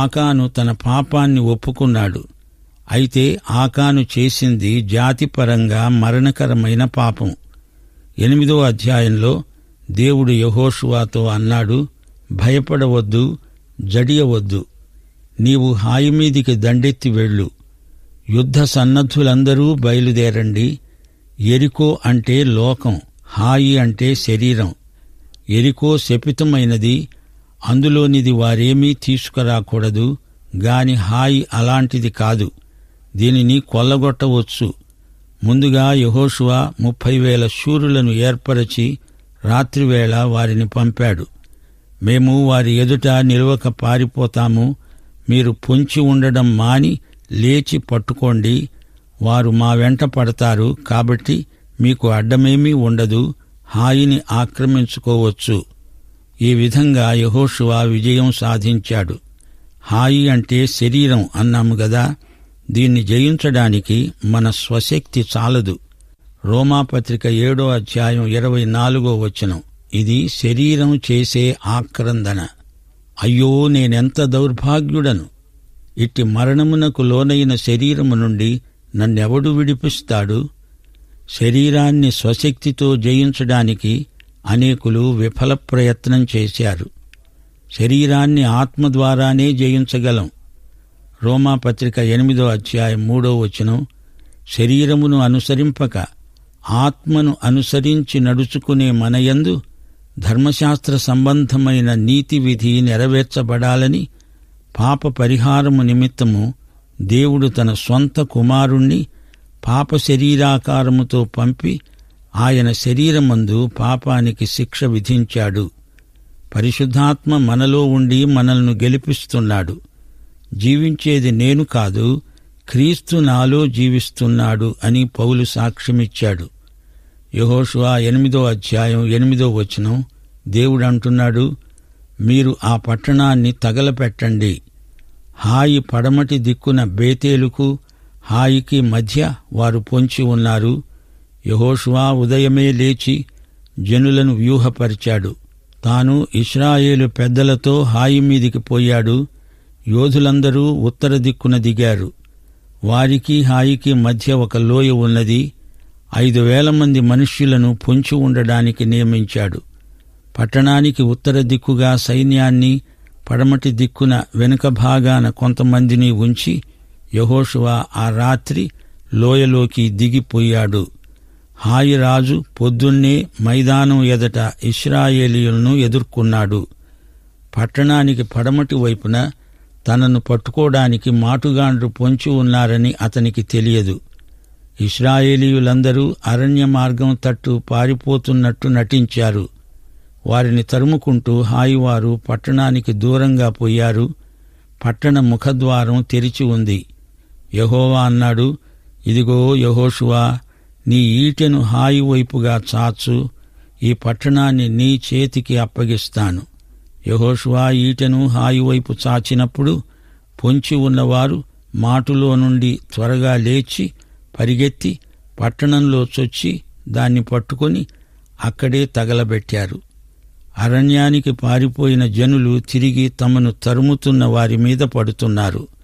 ఆకాను తన పాపాన్ని ఒప్పుకున్నాడు అయితే ఆకాను చేసింది జాతిపరంగా మరణకరమైన పాపం ఎనిమిదో అధ్యాయంలో దేవుడు యహోషువాతో అన్నాడు భయపడవద్దు జడియవద్దు నీవు హాయి మీదికి దండెత్తి వెళ్ళు యుద్ధ సన్నద్ధులందరూ బయలుదేరండి ఎరికో అంటే లోకం హాయి అంటే శరీరం ఎరికో శపితమైనది అందులోనిది వారేమీ తీసుకురాకూడదు గాని హాయి అలాంటిది కాదు దీనిని కొల్లగొట్టవచ్చు ముందుగా యహోషువ ముప్పై వేల శూరులను ఏర్పరచి రాత్రివేళ వారిని పంపాడు మేము వారి ఎదుట నిలవక పారిపోతాము మీరు పొంచి ఉండడం మాని లేచి పట్టుకోండి వారు మా వెంట పడతారు కాబట్టి మీకు అడ్డమేమీ ఉండదు హాయిని ఆక్రమించుకోవచ్చు ఈ విధంగా యహోషువ విజయం సాధించాడు హాయి అంటే శరీరం అన్నాము గదా దీన్ని జయించడానికి మన స్వశక్తి చాలదు రోమాపత్రిక ఏడో అధ్యాయం ఇరవై నాలుగో వచనం ఇది శరీరం చేసే ఆక్రందన అయ్యో నేనెంత దౌర్భాగ్యుడను ఇట్టి మరణమునకు లోనైన శరీరము నుండి నన్నెవడు విడిపిస్తాడు శరీరాన్ని స్వశక్తితో జయించడానికి అనేకులు విఫల ప్రయత్నం చేశారు శరీరాన్ని ఆత్మ ద్వారానే జయించగలం రోమాపత్రిక ఎనిమిదో అధ్యాయం మూడో వచనం శరీరమును అనుసరింపక ఆత్మను అనుసరించి నడుచుకునే మనయందు ధర్మశాస్త్ర సంబంధమైన నీతి విధి నెరవేర్చబడాలని పాప పరిహారము నిమిత్తము దేవుడు తన స్వంత కుమారుణ్ణి పాప శరీరాకారముతో పంపి ఆయన శరీరమందు పాపానికి శిక్ష విధించాడు పరిశుద్ధాత్మ మనలో ఉండి మనల్ని గెలిపిస్తున్నాడు జీవించేది నేను కాదు క్రీస్తు నాలో జీవిస్తున్నాడు అని పౌలు సాక్ష్యమిచ్చాడు యహోషువా ఎనిమిదో అధ్యాయం ఎనిమిదో వచనం దేవుడు అంటున్నాడు మీరు ఆ పట్టణాన్ని తగలపెట్టండి హాయి పడమటి దిక్కున బేతేలుకు హాయికి మధ్య వారు పొంచి ఉన్నారు యహోషువా ఉదయమే లేచి జనులను వ్యూహపరిచాడు తాను ఇస్రాయేలు పెద్దలతో హాయి మీదికి పోయాడు యోధులందరూ ఉత్తర దిక్కున దిగారు వారికి హాయికి మధ్య ఒక లోయ ఉన్నది ఐదు వేల మంది మనుష్యులను పొంచి ఉండడానికి నియమించాడు పట్టణానికి ఉత్తర దిక్కుగా సైన్యాన్ని పడమటి దిక్కున వెనుక భాగాన కొంతమందిని ఉంచి యహోషువ ఆ రాత్రి లోయలోకి దిగిపోయాడు హాయిరాజు పొద్దున్నే మైదానం ఎదట ఇస్రాయేలీయులను ఎదుర్కొన్నాడు పట్టణానికి పడమటి వైపున తనను పట్టుకోవడానికి మాటుగాండ్రు పొంచి ఉన్నారని అతనికి తెలియదు ఇస్రాయేలీయులందరూ అరణ్య మార్గం తట్టు పారిపోతున్నట్టు నటించారు వారిని తరుముకుంటూ హాయివారు పట్టణానికి దూరంగా పోయారు పట్టణ ముఖద్వారం తెరిచి ఉంది యహోవా అన్నాడు ఇదిగో యహోషువా నీ ఈటెను హాయి వైపుగా చాచు ఈ పట్టణాన్ని నీ చేతికి అప్పగిస్తాను యహోషువా ఈటెను హాయి వైపు చాచినప్పుడు పొంచి ఉన్నవారు మాటులో నుండి త్వరగా లేచి పరిగెత్తి పట్టణంలో చొచ్చి దాన్ని పట్టుకొని అక్కడే తగలబెట్టారు అరణ్యానికి పారిపోయిన జనులు తిరిగి తమను తరుముతున్న వారి మీద పడుతున్నారు